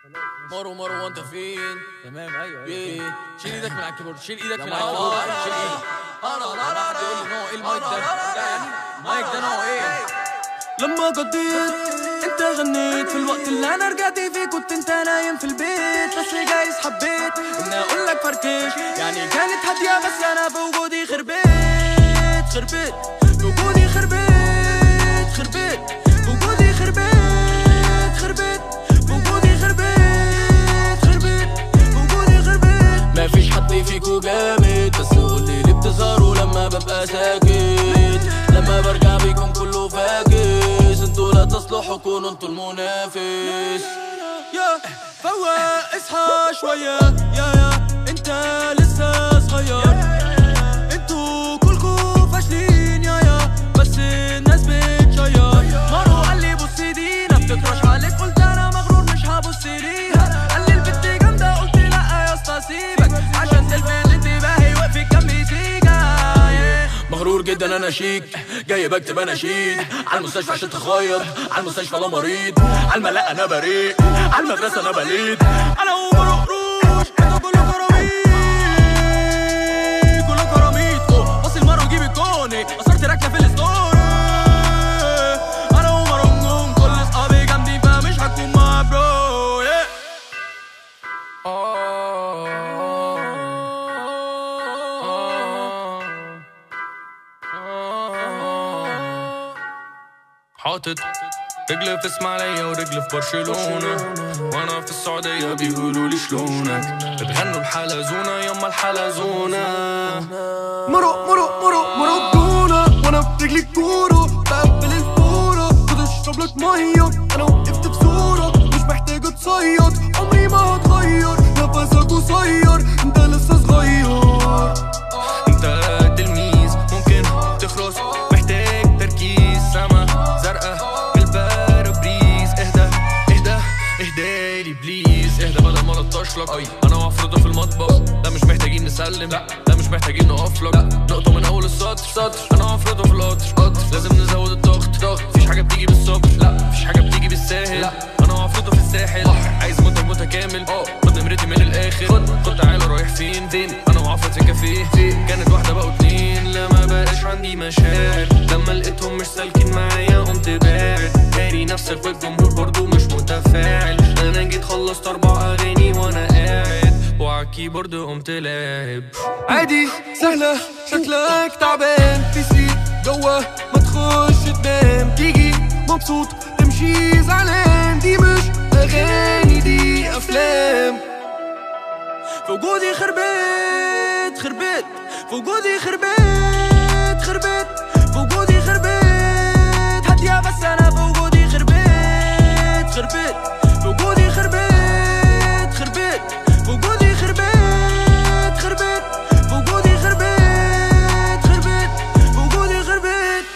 مارو مارو وانت فين تمام ايوه ايه ايوه شيل ايدك من على الكيبورد شيل ايدك من لا، على ما الكيبورد أعرف. شيل ايدك حد يقول لي نوع ايه المايك ده لا يعني المايك ده نوع ايه لما قضيت انت غنيت في الوقت اللي انا رجعت فيه كنت انت نايم في البيت بس جايز حبيت اني اقول لك فركش يعني كانت هاديه بس انا بوجودي خربيت خربيت بوجودي خربيت خربيت بوجودي خربيت خربيت بوجودي خربيت خربيت بوجودي خربيت مفيش حد فيكو جامد بس قولي ليه بتظهروا لما ببقى ساكت لما برجع بيكون كله فاكس انتوا لا تصلحوا كونوا انتوا المنافس يا فوق اصحى شوية يا يا انت لسه صغير انتوا كلكوا فاشلين يا يا بس الناس بتشير مارو قال لي بص دينا بتكرش عليك قلت انا مغرور مش هبص ليها قال لي البت جامدة قلت لا يا اسطى سيبك عشان تلفت انتباهي وقفت كام مزيكا yeah. مغرور جدا انا شيك جاي بكتب اناشيد على المستشفى عشان تخيط على المستشفى لا مريض على الملاء انا بريء على المدرسه انا بليد انا ومارو قروش انتوا كله كراميد كله كراميدكو بص المارو جيب الجوني اثرت ركله في الستوري انا ومارو نجوم كل اصحابي جامدين فمش هكون مع برو yeah. حاطط رجل في اسماعيلية ورجل في برشلونة وانا في السعودية بيقولوا لي شلونك بتغنوا الحلزونة يما الحلزونة مرو مرو مرو مرو الدونة وانا برجلي الكورة بقبل الفورة خد اشرب لك مية انا وقفت بصورة مش محتاج اتصيد عمري ما هتغير نفسك قصير انت لسه صغير انت تلميذ ممكن تخرس محتاج تركيز سما زرقاء بالبارابريز اهدى اهدى اهدى لي بليز اهدى بدل ما نطش لك انا وعفرضه في المطبخ لا مش محتاجين نسلم لا لا مش محتاجين نقف لك نقطة من اول السطر سطر انا وعفرضه في القطر قطر لازم نزود الضغط ضغط مفيش حاجة بتيجي بالصبر لا مفيش حاجة بتيجي بالساهل لا انا وعفرضه في الساحل عايز منتج متكامل خد نمرتي من الاخر خد خد تعالى رايح فين فين انا وعفرض في كافيه كانت واحدة بقوا اتنين لا ما بقاش عندي مشاعر لما لقيتهم مش سالكين معايا قمت باعد داري نفسك والجمهور برضو مش متفاعل انا جيت خلصت اربع اغاني وانا قاعد وعلى الكيبورد قمت لاعب عادي سهلة شكلك تعبان في سي جوا ما تخش تنام تيجي مبسوط تمشي زعلان دي مش أغاني دي أفلام في وجودي خربت خربت في وجودي خربت خربت في وجودي خربت هادية بس أنا في وجودي خربت خربت في وجودي خربت خربت في وجودي خربت خربت في وجودي خربت خربت في وجودي خربت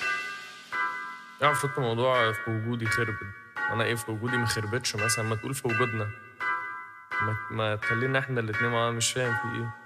يعني فوت الموضوع في وجودي خربت انا ايه في وجودي ما خربتش مثلا ما تقول في وجودنا ما, ما تخلينا احنا الاتنين مع- مش فاهم في ايه